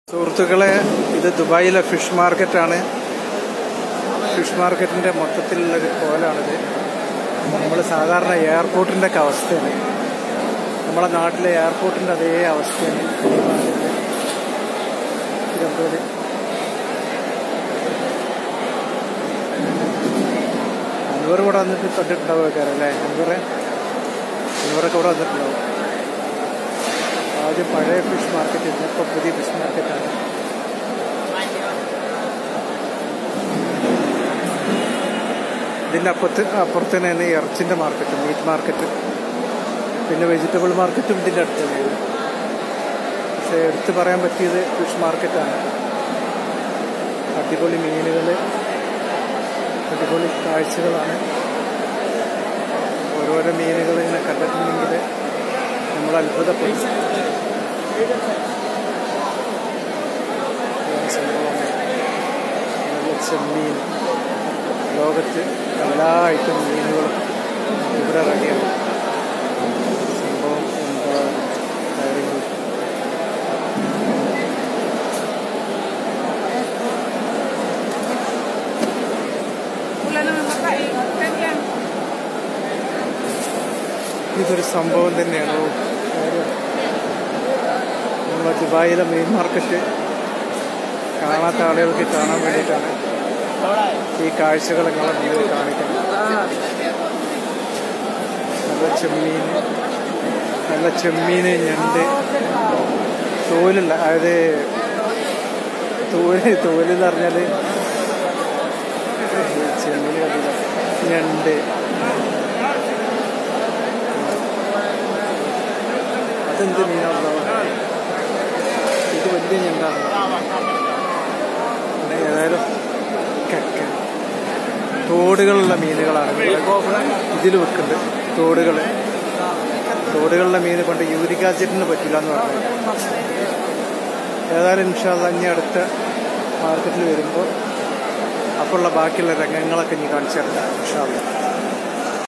സുഹൃത്തുക്കളെ ഇത് ദുബായിലെ ഫിഷ് മാർക്കറ്റാണ് ഫിഷ് മാർക്കറ്റിന്റെ മൊത്തത്തിലുള്ള ഒരു കോലാണിത് നമ്മൾ സാധാരണ എയർപോർട്ടിന്റെ ഒക്കെ അവസ്ഥയാണ് നമ്മളെ നാട്ടിലെ എയർപോർട്ടിന്റെ അതേ അവസ്ഥയാണ് ഇതെന്തോല് അൻവർ ഇവിടെ വന്നിട്ട് കണ്ടിട്ടുണ്ടാവുക അല്ലേ അൻവറെ അൻവറൊക്കെ ഇവിടെ വന്നിട്ടുണ്ടാവും ആദ്യം പഴയ ഫിഷ് മാർക്കറ്റ് ഇരുന്നു ഇപ്പോൾ പുതിയ ഫിഷ് മാർക്കറ്റാണ് ഇതിൻ്റെ അപ്പുറത്ത് അപ്പുറത്ത് തന്നെയാണ് ഇറച്ചിൻ്റെ മാർക്കറ്റ് മീറ്റ് മാർക്കറ്റ് പിന്നെ വെജിറ്റബിൾ മാർക്കറ്റും ഇതിൻ്റെ അടുത്ത് തന്നെയാണ് പക്ഷേ എടുത്തു പറയാൻ പറ്റിയത് ഫിഷ് മാർക്കറ്റാണ് അടിപൊളി മീനുകൾ അടിപൊളി കാഴ്ചകളാണ് ഓരോരോ മീനുകൾ ഇങ്ങനെ കണ്ടിട്ടുണ്ടെങ്കിൽ നമ്മൾ അത്ഭുതപ്പെടും ഇതാണ് സംഭവം നല്ല ചെമ്മീൻ ലോകത്ത് എല്ലാ ഐറ്റം മീനുകളും ഇവിടെ റെഡിയാണ് സംഭവം എന്താ കാര്യങ്ങൾ Wala naman makain. Ganyan. ഇതൊരു സംഭവം തന്നെയാണ് ഓ, കാര്യം. നമ്മളെ ദുബായിലെ മെയിൻ മാർക്കറ്റ് കാണാത്ത ആളുകൾക്ക് കാണാൻ വേണ്ടിയിട്ടാണ് ഈ കാഴ്ചകൾ നിങ്ങളെ മുന്നിൽ കാണിക്കുന്നത് നല്ല ചെമ്മീൻ നല്ല ചെമ്മീന് ഞണ്ട് തോലില്ല അതായത് തോല് തോലെന്ന് പറഞ്ഞാൽ ചെമ്മീൻ കണ്ടില്ല ഞണ്ട് അതെന്ത് മീനാണല്ലോ ഇത് വലിയ ഞണ്ടാണ് പിന്നെ ഏതായാലും കക്ക തോടുകളുള്ള മീനുകളാണ് ഇതിൽ വെക്കുന്നുണ്ട് തോടുകൾ തോടുകളിലെ മീൻ കൊണ്ട് യൂരിക് ആസിഡിന് പറ്റില്ല എന്ന് പറഞ്ഞു ഏതായാലും ഇൻഷാല്ല ഇനി അടുത്ത മാർക്കറ്റിൽ വരുമ്പോൾ അപ്പോഴുള്ള ബാക്കിയുള്ള രംഗങ്ങളൊക്കെ ഇനി കാണിച്ചു തരാം ഇൻഷാല്ല